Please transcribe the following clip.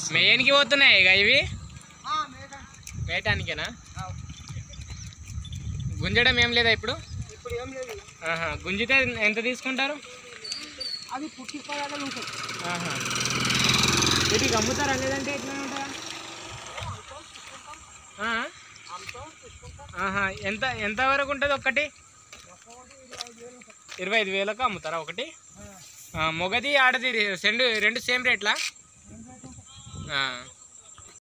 మేయనికి పోతున్నాయి ఇక ఇవి ఆ, మేక వేయటానికేనా గుంజడం ఏం లేదా ఇప్పుడు ఇప్పుడు ఏం లేదు ఆహా గుంజితే ఎంత తీసుకుంటారు అవి పుట్టి పదాలు ఉంటాయి ఆహా వీటికి అమ్ముతారా లేదంటే ఎట్లా ఉంటాయా ఆ? ఆహా ఎంత ఎంత వరకు ఉంటుంది ఒక్కటి ఇరవై ఐదు వేలకు అమ్ముతారా ఒకటి ఆ, మొగది ఆడది రెండు రెండు సేమ్ రేట్లా ఆ.